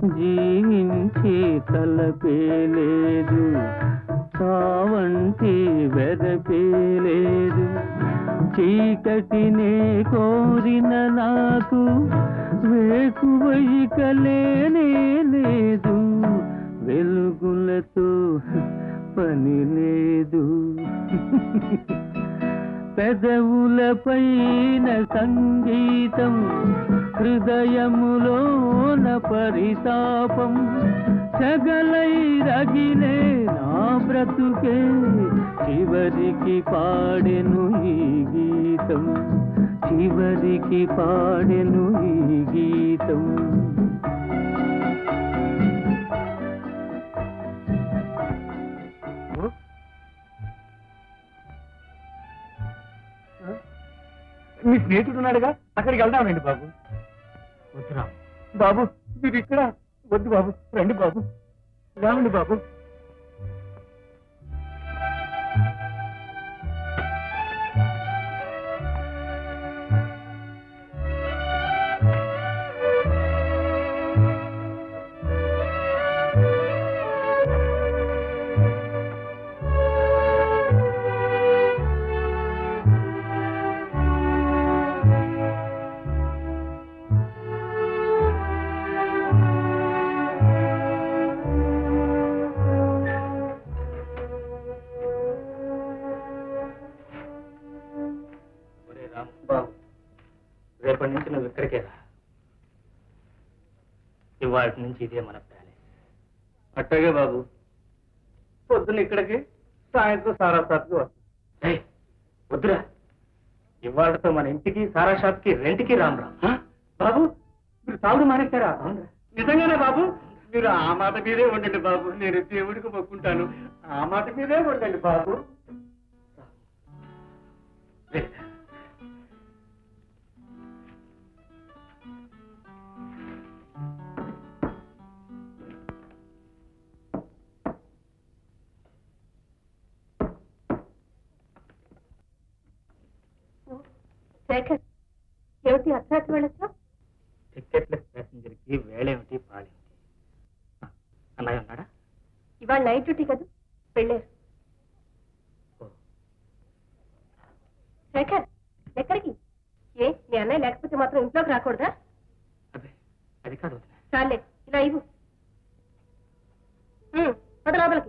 జీవించి తలపేలేదు చావంటి వెదపేలేదు చీకటినే కోరిన నాకు వేకువైక లేనే లేదు వెలుగులతో పని లేదు పెదవులపైన సంగీతం హృదయములోన పరితాపం సగలై రగిలే నా బ్రతుకే చివరికి పాడెను ఈ గీతం చివరికి పాడెను ఈ గీతం మీ స్నేహితుడు ఉన్నాడుగా అక్కడికి వెళ్దామండి బాబు వద్దురా బాబు మీరు ఇక్కడ వద్దు బాబు రండి బాబు రావండి బాబు ఒరే రామ్ బాబు రేపటి నుంచి నువ్వు ఇక్కడికే రా ఇవాటి నుంచి ఇదే మన ప్యాలెస్ అట్టగే బాబు పొద్దున్న ఇక్కడికి సాయంత్రం సారా సార్కి వస్తాం ఏయ్, వద్దురా ఇవాళతో మన ఇంటికి సారా షాప్కి రెంట్కి రామ్ రామ్ ఆ? బాబు మీరు తాగుడు మానేస్తారా అవునురా. నిజంగానే బాబు మీరు ఆ మాట మీదే ఉండండి బాబు నేను దేవుడికి మొక్కుంటాను ఆ మాట మీదే ఉండండి బాబు వెళ్ళు. శేఖర్ ఏమిటి అర్ధరాత్రి వెళ్ళొచ్చా టికెట్లెస్ ప్యాసింజర్కి వేళేమిటి పాడేమిటి ఆ, అన్నయ్య ఉన్నాడా ఇవాళ నైట్ డ్యూటీ కదా వెళ్ళారు ఓ, శేఖర్ ఎక్కడికి ఏ మీ అన్నయ్య లేకపోతే మాత్రం ఇంట్లోకి రాకూడదా అదే అది కాదు వదినా. చాలే ఇలా ఇవ్వు ఉమ్, పద లోపలికి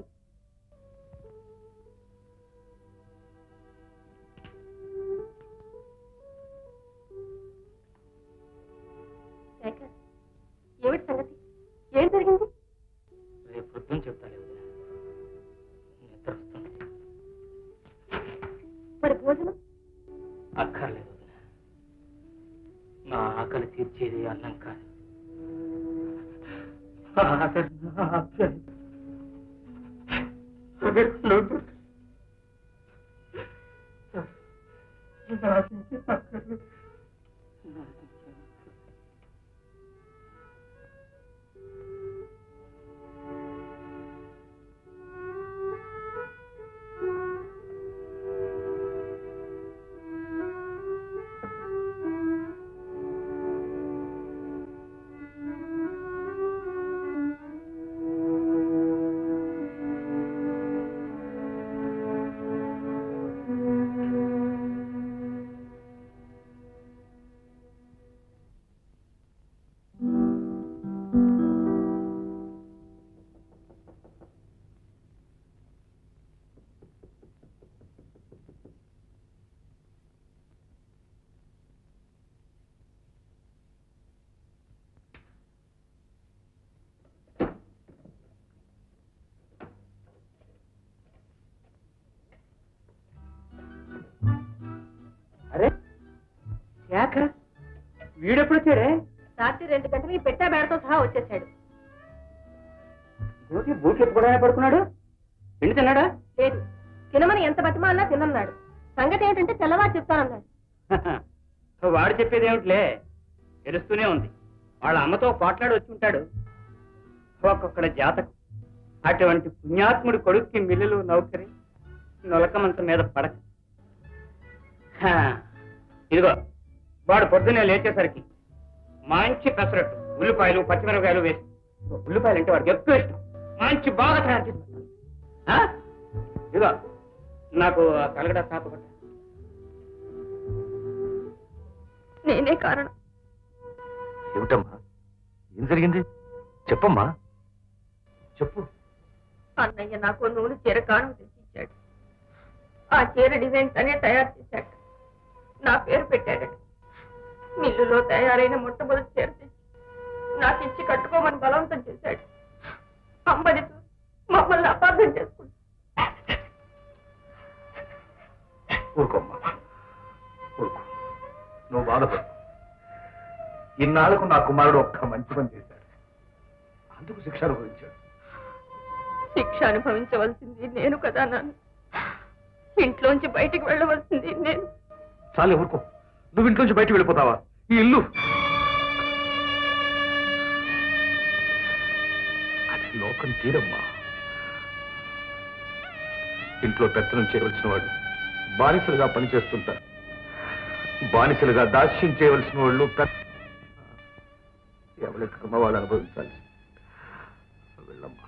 శేఖర్ ఏమిటి సంగతి ఏం జరిగింది రేపు పొద్దున్న చెప్తాలే వదినా. నిద్ర వస్తుంది మరి భోజనం అక్కర్లేదు వదినా. నా ఆకలి తీర్చేది అన్నం కాదు ఆకలి నా ఆప్యాయత. అదే లోటు. నాకింకే అక్కర్లేదు. నాకింకే అక్కర్లేదు. అరే శేఖర్ వీడెప్పుడు వచ్చాడే రాత్రి రెండు గంటలకి పెట్టా బేడతో సహా వచ్చేసాడు డ్యూటీ బూట్లు ఎత్తుకోవడానికి పడుకున్నాడు ఎండి తిన్నాడా లేదు తినమని ఎంత బతిమాలినా తినన్నాడు సంగతి ఏంటంటే తెల్లవారు చెప్తానన్నాడు వాడు చెప్పేది ఏమిటిలే తెలుస్తూనే ఉంది వాళ్ళ అమ్మతో పోట్లాడి వచ్చి ఉంటాడు ఒక్కొక్కడి జాతకం అటువంటి పుణ్యాత్ముడు కొడుక్కి మిల్లులు నౌకరి నొలకమంత మీద పడక హా, ఇదిగో వాడు పొద్దున్నే లేచేసరికి మంచి పెసరట్టు ఉల్లిపాయలు పచ్చిమిరపకాయలు వేసి ఉల్లిపాయలు అంటే వాడికి ఎక్కువ ఇష్టం మంచి బాగా తయారు చేసి పెట్టాలి. ఆ? ఇదిగో నాకు ఆ కలగడ తాపకొట్ట నేనే కారణం ఏమిటమ్మా ఏం జరిగింది చెప్పమ్మా చెప్పు అన్నయ్య నాకు నూనె చీర కాణం తెచ్చిచ్చాడు ఆ చీర డిజైన్ తనే తయారు చేశాడు నా పేరు పెట్టాడు మిల్లులో తయారైన మొట్టమొదటి చీర తెచ్చి నాకు ఇచ్చి కట్టుకోమని బలవంతం చేశాడు అమ్మది చూసి మమ్మల్ని అపార్థం చేసుకుంటా ఊరుకోమ్మా ఊరుకో నువ్వు బాధపడు ఇన్నాళ్లకు నా కుమారుడు ఒక్క మంచి పని చేశాడు అందుకు శిక్ష అనుభవించాడు శిక్ష అనుభవించవలసింది నేను కదా నాన్న ఇంట్లోంచి బయటికి వెళ్ళవలసింది నేను చాలే ఊరుకో నువ్వు ఇంట్లోంచి బయటికి వెళ్ళిపోతావా ఈ ఇల్లు అది లోకం తీరమ్మా ఇంట్లో పెత్తనం చేయవలసిన వాడు బానిసలుగా పనిచేస్తుంటారు బానిసలుగా దాస్యం చేయవలసిన వాళ్ళు పెద్ద ఎవరి కర్మ వాళ్ళు అనుభవించాలి వెళ్ళమ్మా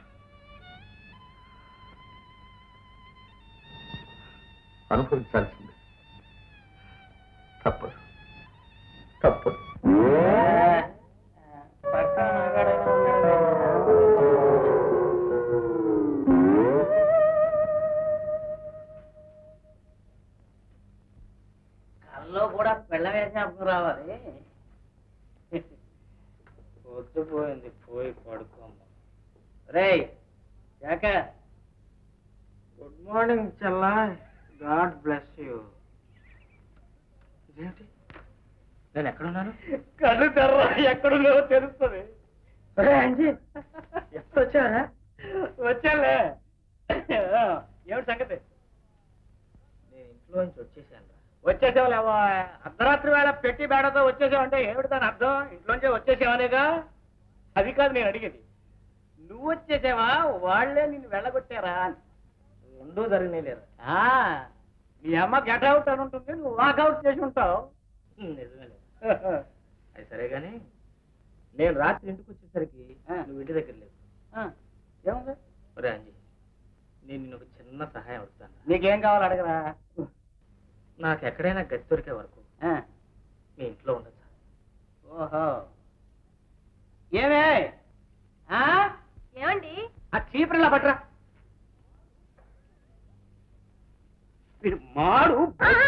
అనుభవించాల్సిందే తప్పదు తప్పదు కల్లో కూడా పిల్ల వేసేప్పుడు రావాలి పొద్దుపోయింది పోయి పడుకోమ్మ రేయ్ జాక గుడ్ మార్నింగ్ చెల్లా గాడ్ బ్లెస్ యూ ఇదేంటి నేను ఎక్కడున్నాను కళ్ళు తెర్ర ఎక్కడుందో తెలుస్తుంది అంజీ ఎప్పుడు వచ్చారా వచ్చాలే ఏమిటి సంగతి నేను ఇంట్లో నుంచి వచ్చేసాను వచ్చేసావులేవో అర్ధరాత్రి వేళ పెట్టి బేడతో వచ్చేసావంటే ఏమిటి దాని అర్థం ఇంట్లోంచే వచ్చేసావనేగా అది కాదు నేను అడిగేది నువ్వు వచ్చేసావా వాళ్ళే నిన్ను వెళ్ళగొట్టారా అని రెండూ జరిగినాయి లేరు మీ అమ్మ గెట్ అవుట్ అని ఉంటుంది నువ్వు వాకౌట్ చేసి ఉంటావు నిజమే అది సరే గాని నేను రాత్రి ఇంటికి వచ్చేసరికి నువ్వు ఇంటి దగ్గర లేవు ఏముంది ఒరే అంజీ నేను నిన్ను ఒక చిన్న సహాయం అడుగుతాను నీకేం కావాలి అడగరా నాకు ఎక్కడైనా గది దొరికే వరకు మీ ఇంట్లో ఉండదు ఓహో ఏమే ఆ? ఏమండి ఆ చీపురులా పట్రా వీడు మాడు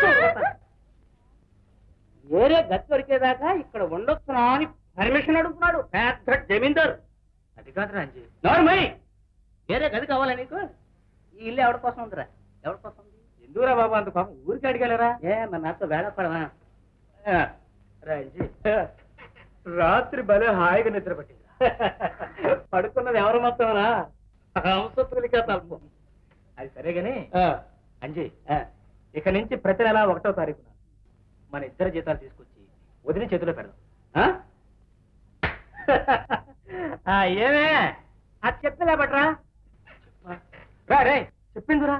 వేరే గది దొరికేదాకా ఇక్కడ ఉండొచ్చునా అని పర్మిషన్ అడుగుతున్నాడు పెద్ద జమీందారు అది కాదురా అంజీ నార్మల్ వేరే గది కావాలా నీకు ఈ ఇల్లు ఎవరి కోసం ఉందిరా ఎవరి కోసం ఉంది ఎందుకురా బాబు అంత పాపం ఊరికి అడిగలరా ఏ మరి నాతో వేళపడవా రా అంజీ రాత్రి భలే హాయిగా నిద్ర పట్టింది పడుకున్నది ఎవరు మొత్తంరా హంసతులిక తల్పం అది సరే గాని ఆ, అంజీ ఆ. ఇక నుంచి ప్రతి నెల ఒకటో తారీఖున మన ఇద్దరు జీతాలు తీసుకొచ్చి వదిన చేతిలో పెడదాం ఆ? ఆ, ఏమే అది చెప్పలే బట్రా రా రే చెప్పిందిరా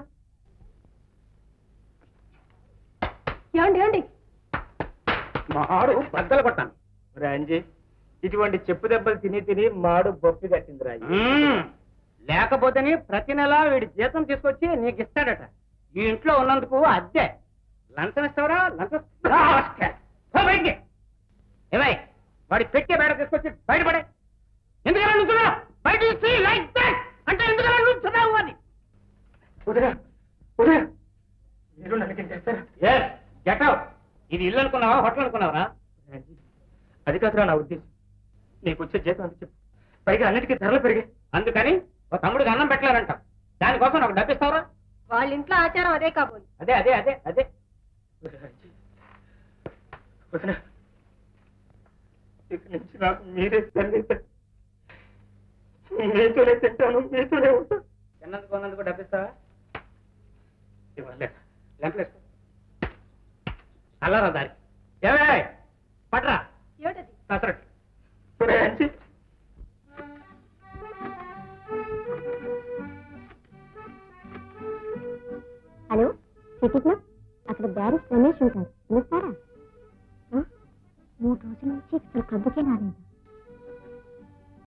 ఏమండి ఏమండి మాడు బద్దలు కొట్టాను రా అంజీ ఇటువంటి చెప్పు దెబ్బలు తిని తిని మాడు బొప్పి కట్టిందిరా మ్మ్. లేకపోతేనే ప్రతి నెల వీడి జీతం తీసుకొచ్చి నీకు ఇస్తాడట ఈ ఇంట్లో ఉన్నందుకు అద్దె లంచం ఇస్తావరా లంచం రాస్కెల్. పో బయటికి ఏమై వాడి పెట్టే బయట తీసుకొచ్చి బయటపడే ఎందుకలా నుంచున్నావు బయట లైక్ దట్ అంటే ఎందుకలా నుంచున్నావు అని వదినా వదినా మీరు నన్ను చేస్తారా ఎస్ గెట్ అవుట్ ఇది ఇల్లు అనుకున్నావా హోటల్ అనుకున్నావా అంజీ, అది కాదురా నా ఉద్దేశం నీకు వచ్చే జీతం అంత చెప్పు పైగా అన్నిటికీ ధరలు పెరిగాయి అందుకని ఒక తమ్ముడికి అన్నం పెట్టలేరంట దానికోసం నాకు డబ్బిస్తావరా వాళ్ళ ఇంట్లో ఆచారం అదే కాబోలు అదే అదే అదే అదే వదినా అంజీ, వదినా ఇక నుంచి నాకు మీరే తల్లి మీతోనే తింటాను మీతోనే ఉంటాను తిన్నందుకు ఉన్నందుకు డబ్బిస్తావా ఇవ్వలే లెంపలేసుకో అల్లరా దారి ఏమే పట్రా ఏమిటది కసరట్టు ఒరే అంజీ, హలో సిటీ క్లబ్